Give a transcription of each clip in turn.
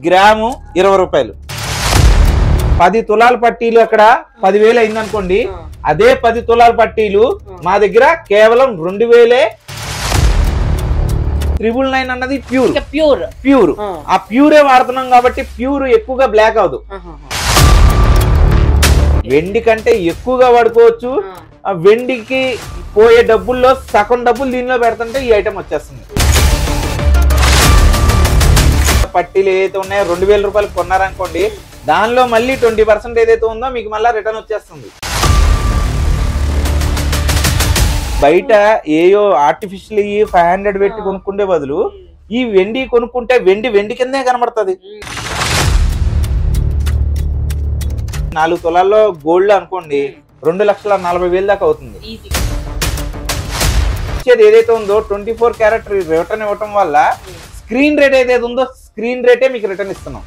Gram ఇరవై రూపాయలు పది తులాల పట్టీలు అక్కడ పదివేలు అయిందనుకోండి అదే పది తులాల పట్టీలు మా దగ్గర కేవలం రెండు వేలే త్రిబుల్ నైన్ అన్నది ప్యూర్ ఇంకా ప్యూర్ ప్యూర్ ఆ ప్యూరే వాడుతున్నాం కాబట్టి ప్యూర్ ఎక్కువగా బ్లాక్ అవదు వెండి కంటే ఎక్కువగా వాడుకోవచ్చు ఆ వెండికి పోయే డబ్బుల్లో సగం డబ్బులు దీనిలో పెడుతుంటే ఈ ఐటమ్ వచ్చేస్తుంది పట్టీలు ఏదైతే ఉన్నాయో రెండు వేల రూపాయలు కొన్నారనుకోండి దానిలో మళ్ళీ ట్వంటీ పర్సెంట్ ఏదైతే ఉందో మీకు మళ్ళీ రిటర్న్ వచ్చేస్తుంది బయట ఏయో ఆర్టిఫిషియల్ ఫైవ్ హండ్రెడ్ పెట్టి కొనుక్కుంటే బదులు ఈ వెండి కొనుక్కుంటే వెండి వెండి కిందే కనబడుతుంది నాలుగు తులాల్లో గోల్డ్ అనుకోండి రెండు లక్షల నలభై వేలు దాకా అవుతుంది ఈజీ ఇచ్చేది ఏదైతే ఉందో ట్వంటీ ఫోర్ క్యారెట్ రిటర్న్ ఇవ్వటం వల్ల స్క్రీన్ రేట్ ఏదైతే ఉందో స్క్రీన్ రేటే మీకు రిటర్న్ ఇస్తున్నాం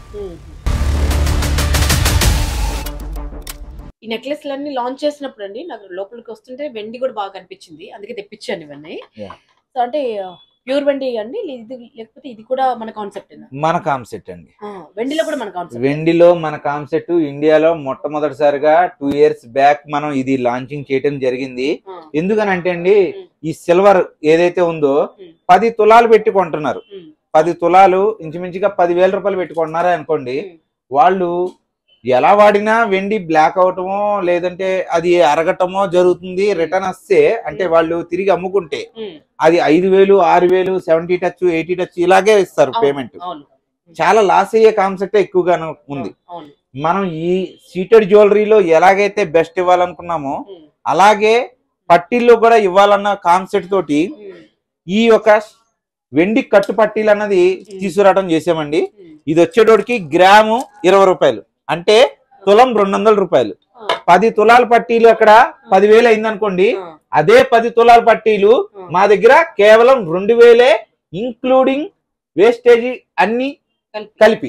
ఈ నెక్లెస్ అన్ని లాంచ్ చేసినప్పుడు అండి నాకు లోపలికి వస్తుంటే వెండి కూడా బాగా కనిపించింది అందుకే తెప్పించాను ఇవన్నీ Yeah. సో అంటే ప్యూర్ వెండి అండి ఇది లేకపోతే ఇది కూడా మన కాన్సెప్ట్ మన కాన్సెప్ట్ అండి వెండిలో కూడా మన కాన్సెప్ట్ వెండిలో మన కాన్సెప్ట్ ఇండియాలో మొట్టమొదటిసారిగా టూ ఇయర్స్ బ్యాక్ మనం ఇది లాంచింగ్ చేయడం జరిగింది ఎందుకనంటే అండి ఈ సిల్వర్ ఏదైతే ఉందో పది తులాలు పెట్టి కొంటున్నారు పది తులాలు ఇంచుమించుగా పదివేల రూపాయలు పెట్టి కొన్నారా అనుకోండి వాళ్ళు ఎలా వాడినా వెండి బ్లాక్ అవటమో లేదంటే అది అరగటమో జరుగుతుంది రిటర్న్ వస్తే అంటే వాళ్ళు తిరిగి అమ్ముకుంటే అది ఐదు వేలు ఆరు వేలు సెవెంటీ టచ్ ఎయిటీ టచ్ ఇలాగే ఇస్తారు పేమెంట్ అవును చాలా లాస్ అయ్యే కాన్సెప్ట్ ఎక్కువగా ఉంది అవును మనం ఈ సీటెడ్ జ్యువెలరీలో ఎలాగైతే బెస్ట్ ఇవ్వాలనుకున్నామో అలాగే పట్టీల్లో కూడా ఇవ్వాలన్న కాన్సెప్ట్ తోటి ఈ యొక్క వెండి కట్టు పట్టీలు అన్నది తీసుకురావడం చేసామండి ఇది వచ్చేటోడికి గ్రాము ఇరవై రూపాయలు అంటే తులం రెండు వందల రూపాయలు పది తులాల పట్టీలు అక్కడ పదివేలు అయిందనుకోండి అదే పది తులాల పట్టీలు మా దగ్గర కేవలం రెండు వేలే ఇంక్లూడింగ్ వేస్టేజీ అన్ని కలిపి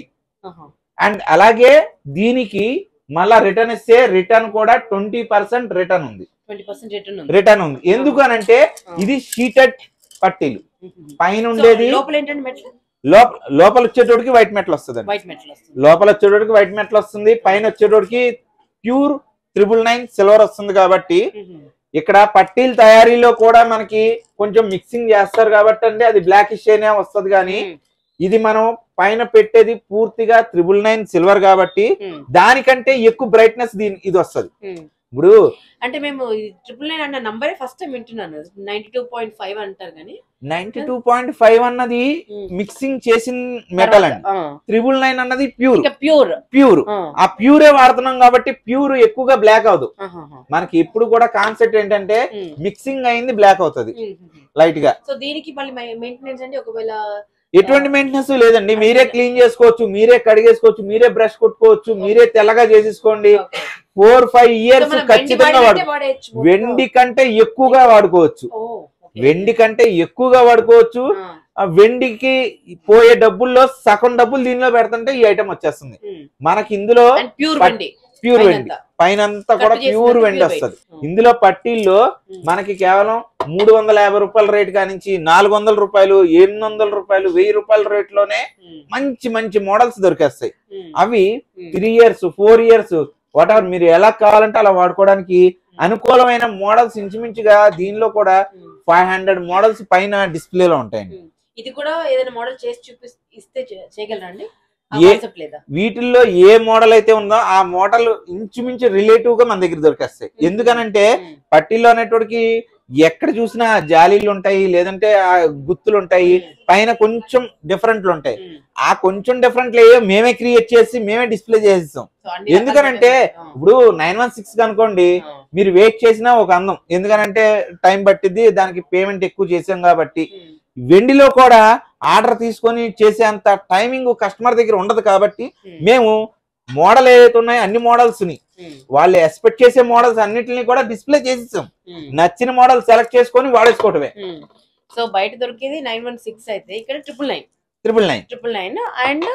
అండ్ అలాగే దీనికి మళ్ళా రిటర్న్ ఇస్తే రిటర్న్ కూడా ట్వంటీ పర్సెంట్ రిటర్న్ ఉంది ట్వంటీ పర్సెంట్ రిటర్న్ ఉంది రిటర్న్ ఉంది ఎందుకనంటే ఇది షీటెడ్ పట్టీలు పైన So, ఉండేది లోపల ఏంటంటే మెట్లు లోప- లోపల వచ్చేటోడికి వైట్ మెటల్ వస్తుంది వైట్ మెటల్ వస్తుంది లోపల వచ్చేటోడికి వైట్ మెటల్ వస్తుంది పైన వచ్చేటోడికి ప్యూర్ త్రిబుల్ నైన్ సిల్వర్ వస్తుంది కాబట్టి ఇక్కడ పట్టీల తయారీలో కూడా మనకి కొంచెం మిక్సింగ్ చేస్తారు కాబట్టి అంటే అది బ్లాక్ అనే వస్తుంది కానీ ఇది మనం పైన పెట్టేది పూర్తిగా త్రిబుల్ నైన్ సిల్వర్ కాబట్టి దానికంటే ఎక్కువ బ్రైట్నెస్ దీని ఇది వస్తుంది ఇప్పుడు అంటే మేము ట్రిపుల్ నైన్ అన్న నంబరే ఫస్ట్ టైం వింటున్నాను నైన్టీ టూ పాయింట్ ఫైవ్ అంటారు కానీ నైన్టీ టూ పాయింట్ ఫైవ్ అన్నది మిక్సింగ్ చేసిన మెటల్ అండి త్రిబుల్ నైన్ అన్నది ప్యూర్ ఇంకా ప్యూర్ ప్యూర్ ఆ ప్యూరే వాడుతున్నాం కాబట్టి ప్యూర్ ఎక్కువగా బ్లాక్ అవదు మనకి ఇప్పుడు కూడా కాన్సెప్ట్ ఏంటంటే మిక్సింగ్ అయింది బ్లాక్ అవుతుంది లైట్ గా సో దీనికి మళ్ళీ మెయింటెనెన్స్ అంటే ఒకవేళ ఎటువంటి మెయింటెనెన్స్ లేదండి మీరే క్లీన్ చేసుకోవచ్చు మీరే కడిగేసుకోవచ్చు మీరే బ్రష్ కొట్టుకోవచ్చు మీరే తెల్లగా చేసేసుకోండి ఫోర్ ఫైవ్ ఇయర్స్ ఖచ్చితంగా వాడు వెండి కంటే ఎక్కువగా వాడుకోవచ్చు వెండి కంటే ఎక్కువగా వాడుకోవచ్చు ఆ వెండికి పోయే డబ్బుల్లో సగం డబ్బులు దీనిలో పెడుతుంటే ఈ ఐటమ్ వచ్చేస్తుంది మనకి ఇందులో ప్యూర్ పట్- వెండి ప్యూర్ పైన వెండి అంతా. పైన అంతా కూడా కట్ చేసినట్టు ప్యూర్ వెండి pure వస్తుంది వెండి. ఇందులో పట్టీల్లో మనకి కేవలం మూడు వందల యాభై రూపాయల రేట్ కానించి నాలుగు వందల రూపాయలు ఎనిమిది వందల రూపాయలు వెయ్యి రూపాయల రేట్ లోనే మంచి మంచి మోడల్స్ దొరికేస్తాయి అవి three years four years whatever మీరు ఎలా కావాలంటే అలా వాడుకోవడానికి అనుకూలమైన మోడల్స్ ఇంచుమించుగా దీనిలో కూడా ఫైవ్ హండ్రెడ్ మోడల్స్ పైన డిస్ప్లేలో ఉంటాయండి ఇది కూడా ఏదైనా మోడల్ చేసి చూపి ఇస్తే చే- చేయగలరా అండి ఏ- కాన్సెప్ట్ లేదా వీటిల్లో ఏ మోడల్ అయితే ఉందో ఆ మోడల్ ఇంచుమించు రిలేటివ్ గా మన దగ్గర దొరికేస్తాయి ఎందుకనంటే పట్టీలో అనేటోడికి ఎక్కడ చూసినా జాలీలు ఉంటాయి లేదంటే ఆ గుత్తులు ఉంటాయి పైన కొంచెం డిఫరెంట్లు ఉంటాయి ఆ కొంచెం డిఫరెంట్లు ఏవో మేమే క్రియేట్ చేసి మేమే డిస్ప్లే చేసిస్తాం ఎందుకనంటే ఇప్పుడు నైన్ వన్ సిక్స్ అనుకోండి మీరు వెయిట్ చేసినా ఒక అందం ఎందుకనంటే టైం పట్టిద్ది దానికి పేమెంట్ ఎక్కువ చేసాం కాబట్టి వెండిలో కూడా ఆర్డర్ తీసుకొని చేసేంత టైమింగ్ కస్టమర్ దగ్గర ఉండదు కాబట్టి మేము మోడల్ ఏదైతే ఉన్నాయో అన్ని మోడల్స్ ని వాళ్ళు ఎక్స్పెక్ట్ చేసే మోడల్స్ అన్నిటిని కూడా డిస్ప్లే చేసిస్తాం నచ్చిన మోడల్ సెలెక్ట్ చేసుకొని వాడేసుకోవటమే సో బయట దొరికేది నైన్ వన్ సిక్స్ అయితే ఇక్కడ triple nine triple nine triple nine and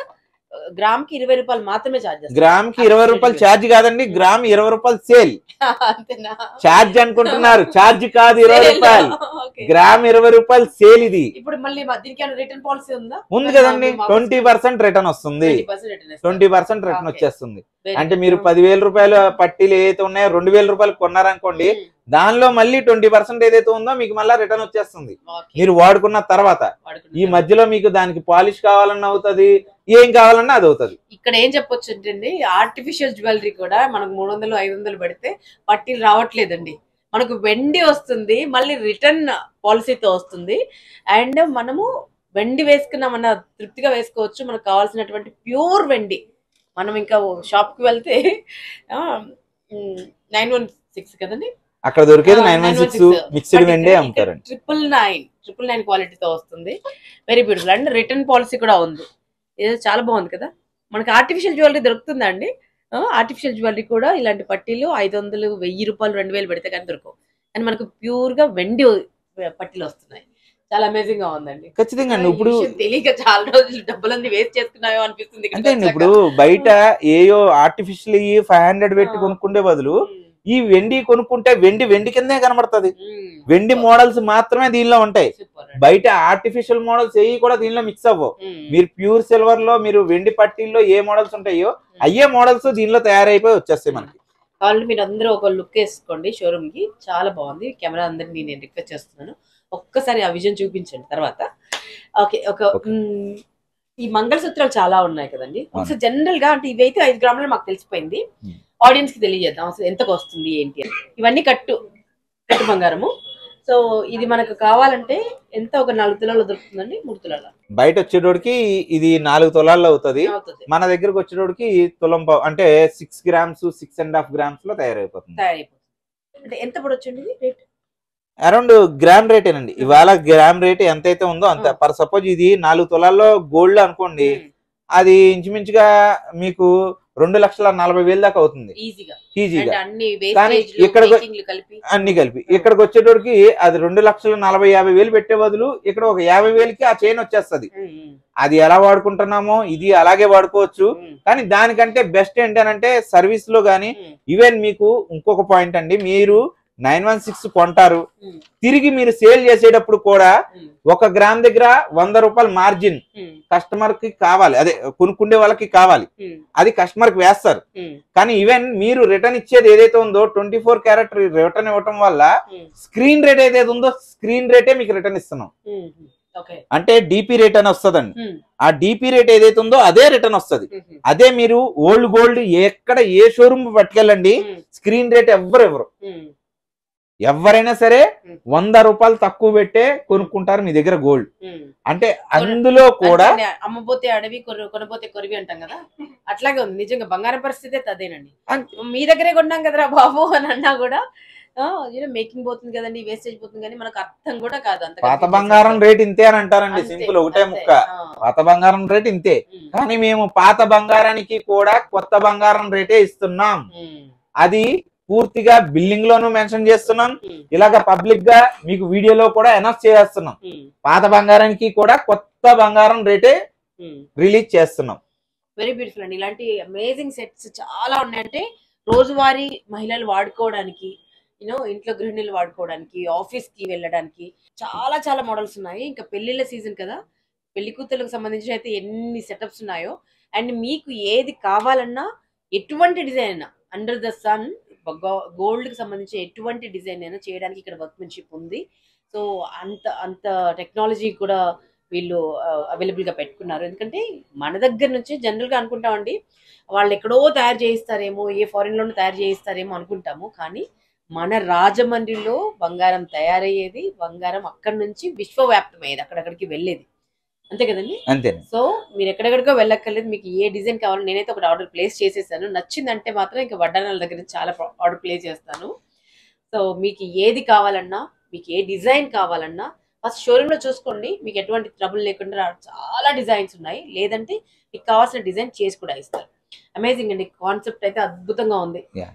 gram కి ఇరవై రూపాయలు మాత్రమే చార్జ్ చేస్తారు గ్రామ్ కి ఇరవై రూపాయలు ఛార్జ్ కాదండి గ్రామ్ ఇరవై రూపాయలు సేల్ అంతేనా ఛార్జ్ అనుకుంటున్నారు ఛార్జ్ కాదు ఇరవై రూపాయలు Okay. గ్రామ్ ఇరవై రూపాయలు సేల్ ఇది ఇప్పుడు మళ్ళీ మా- దీనికి ఏమైనా రిటర్న్ పాలసీ ఉందా ఉంది కదండి ట్వంటీ పర్సెంట్ రిటర్న్ వస్తుంది ట్వంటీ పర్సెంట్ రిటర్న్ Okay. వచ్చేస్తుంది అంటే మీరు పదివేల రూపాయల పట్టీలు ఏదైతే ఉన్నాయో రెండు వేల రూపాయలు కొన్నారనుకోండి దానిలో మళ్ళీ ట్వంటీ పర్సెంట్ ఏదైతే ఉందో మీకు మళ్ళీ రిటర్న్ వచ్చేస్తుంది మీరు వాడుకున్న తర్వాత ఈ మధ్యలో మీకు దానికి పాలిష్ కావాలన్నా అవుతుంది ఏం కావాలన్నా అది అవుతుంది ఇక్కడ ఏం చెప్పొచ్చు అంటే ఆర్టిఫిషియల్ జ్యువెలరీ కూడా మనకు మూడు వందలు ఐదు వందలు పెడితే పట్టీలు రావట్లేదండి మనకు వెండి వస్తుంది మళ్ళీ రిటర్న్ పాలసీతో వస్తుంది అండ్ మనము వెండి వేసుకున్నామన్న తృప్తిగా వేసుకోవచ్చు మనకు కావాల్సినటువంటి ప్యూర్ వెండి మనం ఇంకా షాప్ కి వెళ్తే నైన్ వన్ సిక్స్ కదండి అక్కడ దొరికేది నైన్ వన్ సిక్స్ మిక్స్డ్ వెండే అమ్ముతారండి ట్రిపుల్ నైన్ ట్రిపుల్ నైన్ క్వాలిటీతో వస్తుంది very beautiful and return policy కూడా ఉంది ఇది చాలా బాగుంది కదా మనకి ఆర్టిఫిషియల్ జ్యువెలరీ దొరుకుతుందా అండి ఆర్టిఫిషియల్ జ్యువెలరీ కూడా ఇలాంటి పట్టీలు ఐదు వందలు వెయ్యి రూపాయలు రెండు వేలు పెడితే కానీ దొరకవు కానీ మనకు ప్యూర్ గా వెండి పట్టీలు వస్తున్నాయి చాలా అమేజింగ్ గా ఉందండి ఖచ్చితంగా అండి ఇప్పుడు ఈ విషయం తెలియక చాలా రోజులు డబ్బులన్నీ వేస్ట్ చేసుకున్నాయో అనిపిస్తుంది ఇక్కడికి అంటే అండి వచ్చాక. ఇప్పుడు బయట ఏయో ఆర్టిఫిషియల్ ఫైవ్ హండ్రెడ్ పెట్టి ఆ. కొనుక్కుండే బదులు ఉమ్, ఈ వెండి కొనుక్కుంటే వెండి వెండి కిందే కనబడుతుంది ఉమ్, వెండి మోడల్స్ మాత్రమే దీనిలో ఉంటాయి సూపర్ అండి. బయట ఆర్టిఫిషియల్ మోడల్స్ ఏవి కూడా దీనిలో మిక్స్ అవ్వవు ఉమ్, మీరు ప్యూర్ సిల్వర్ లో మీరు వెండి పట్టీల్లో ఏ మోడల్స్ ఉంటాయో అయ్యే మోడల్స్ దీనిలో తయారైపోయి వచ్చేస్తాయి మనకి కావాలంటే మీరు అందరూ ఒక లుక్ వేసుకోండి షోరూమ్ కి చాలా బాగుంది కెమెరా అందరినీ నేను రిక్వెస్ట్ చేస్తున్నాను ఒక్కసారి ఆ విజన్ చూపించండి తర్వాత ఓకే ఒక Okay. మ్, ఈ మంగళసూత్రాలు చాలా ఉన్నాయి కదండి ఒకసారి జనరల్ గా అంటే ఇవైతే ఐదు గ్రాములు మాకు తెలిసిపోయింది Hmm. ఆడియన్స్ కి తెలియజేద్దాం అసలు ఎంతకు వస్తుంది ఏంటి అని ఇవన్నీ కట్టు కట్టు బంగారము సో ఇది మనకు కావాలంటే ఎంత ఒక నాలుగు తులాలు దొరుకుతుందండి మూడు తులాల బయట వచ్చేటోడికి ఇది నాలుగు తులాల్లో అవుతుంది అవుతుంది మన దగ్గరకు వచ్చేటోడికి తులం పావు అంటే six grams six and half grams లో తయారైపోతుంది తయారైపోతుంది అంటే ఎంత పడొచ్చండి ఇది రేట్ అరౌండ్ గ్రామ్ రేట్ ఏనండి ఇవాళ గ్రామ్ రేట్ ఎంతైతే ఉందో అంత ఆ. పర్ సపోజ్ ఇది నాలుగు తులాల్లో గోల్డ్ అనుకోండి అది ఇంచుమించుగా మీకు రెండు లక్షల నలభై వేలు దాకా అవుతుంది ఈజీగా ఈజీగా అంటే అన్ని కానీ వేస్టేజ్లు ఇక్కడ మేకింగ్లు కలిపి అన్ని కలిపి ఇక్కడికి వచ్చేటోడికి అది రెండు లక్షల నలభై యాభై వేలు పెట్టే బదులు ఇక్కడ ఒక యాభై వేలకి ఆ చైన్ వచ్చేస్తది ఉమ్, ఉమ్, అది ఎలా వాడుకుంటున్నామో ఇది అలాగే వాడుకోవచ్చు ఉమ్, కానీ దానికంటే బెస్ట్ ఏంటంటే సర్వీస్ లో గానీ ఉమ్, ఈవెన్ మీకు ఇంకొక పాయింట్ అండి మీరు నైన్ వన్ సిక్స్ కొంటారు ఉమ్, తిరిగి మీరు సేల్ చేసేటప్పుడు కూడా ఉమ్, ఒక గ్రామ్ దగ్గర వంద రూపాయల మార్జిన్ ఉమ్, కస్టమర్ కి కావాలి అదే కొనుక్కుండే వాళ్ళకి కావాలి ఉమ్, అది కస్టమర్ కి వేస్తారు ఉమ్, కానీ ఈవెన్ మీరు రిటర్న్ ఇచ్చేది ఏదైతే ఉందో ట్వంటీ ఫోర్ క్యారెట్ రిటర్న్ ఇవ్వటం వల్ల ఉమ్, స్క్రీన్ రేట్ ఏదైతే ఉందో స్క్రీన్ రేటే మీకు రిటర్న్ ఇస్తున్నాం ఉమ్, ఉమ్, ఓకే అంటే డిపి రేట్ అని వస్తుందండి ఉమ్, ఆ డిపి రేట్ ఏదైతే ఉందో అదే రిటర్న్ వస్తుంది ఉమ్, ఉమ్, అదే మీరు ఓల్డ్ గోల్డ్ ఎక్కడ ఏ షోరూమ్ పట్టుకెళ్ళండి ఉమ్, స్క్రీన్ రేట్ ఎవ్వరు ఎవరు ఉమ్, ఎవరైనా సరే ఉమ్. వంద రూపాయలు తక్కువ పెట్టే కొనుక్కుంటారు మీ దగ్గర గోల్డ్ ఉమ్. అంటే అందులో కూడా అంటే అమ్మపోతే అడవి కొర కొనపోతే కొరివి అంటాం కదా అట్లాగే ఉంది నిజంగా బంగారం పరిస్థితి అయితే అదేనండి అన్- మీ దగ్గరే కొన్నాం కదరా బాబు అని అన్నా కూడా మేకింగ్ పోతుంది కదండి వేస్టేజ్ పోతుంది కానీ మనకు అర్థం కూడా కాదు అంత పాత బంగారం రేట్ ఇంతే అని అంటారండి సింపుల్ ఒకటే ముక్క పాత బంగారం రేట్ ఇంతే కానీ మేము పాత బంగారానికి కూడా కొత్త బంగారం రేటే ఇస్తున్నాం అది పూర్తిగా బిల్డింగ్ లోను మెన్షన్ చేస్తున్నాం ఇలాగ పబ్లిక్ గా మీకు వీడియోలో కూడా అనౌన్స్ చేస్తున్నాం పాత బంగారానికి కూడా కొత్త బంగారం రేటే రిలీజ్ చేస్తున్నాం వెరీ బ్యూటిఫుల్ అండి ఇలాంటి అమేజింగ్ సెట్స్ చాలా ఉన్నాయంటే రోజువారీ మహిళలు వాడుకోవడానికి యూనో ఇంట్లో గృహిణులు వాడుకోవడానికి ఆఫీస్ కి వెళ్ళడానికి చాలా చాలా మోడల్స్ ఉన్నాయి ఇంకా పెళ్లిళ్ళ సీజన్ కదా పెళ్లి కూతుర్లకు సంబంధించి అయితే ఎన్ని సెటప్స్ ఉన్నాయో అండ్ మీకు ఏది కావాలన్నా ఎటువంటి డిజైన్ అయినా అండర్ ద సన్ గోల్డ్ కి సంబంధించి ఎటువంటి డిజైన్ అయినా చేయడానికి ఇక్కడ వర్క్మెన్షిప్ ఉంది సో అంత అంత టెక్నాలజీ కూడా వీళ్ళు అవైలబుల్ గా పెట్టుకున్నారు ఎందుకంటే మన దగ్గర నుంచి జనరల్ గా అనుకుంటామండి వాళ్ళు ఎక్కడో తయారు చేయిస్తారేమో ఏ ఫారిన్ లోనూ తయారు చేయిస్తారేమో అనుకుంటాము కానీ మన రాజమండ్రిలో బంగారం తయారయ్యేది బంగారం అక్కడి నుంచి విశ్వవ్యాప్తమయ్యేది అక్కడక్కడికి వెళ్ళేది అంతే కదండి అంతే సో మీరు ఎక్కడెక్కడికో వెళ్ళక్కర్లేదు మీకు ఏ డిజైన్ కావాలో నేనైతే ఒకటి ఆర్డర్ ప్లేస్ చేసేసాను నచ్చిందంటే మాత్రం ఇంకా వడ్డానాల దగ్గర నుంచి చాలా ఆర్డర్ ప్లేస్ చేస్తాను సో మీకు ఏది కావాలన్నా మీకు ఏ డిజైన్ కావాలన్నా ఫస్ట్ షోరూమ్ లో చూసుకోండి మీకు ఎటువంటి ట్రబుల్ లేకుండా చాలా డిజైన్స్ ఉన్నాయి లేదంటే మీకు కావాల్సిన డిజైన్ చేసి కూడా ఇస్తారు అమేజింగ్ అండి కాన్సెప్ట్ అయితే అద్భుతంగా ఉంది Yeah.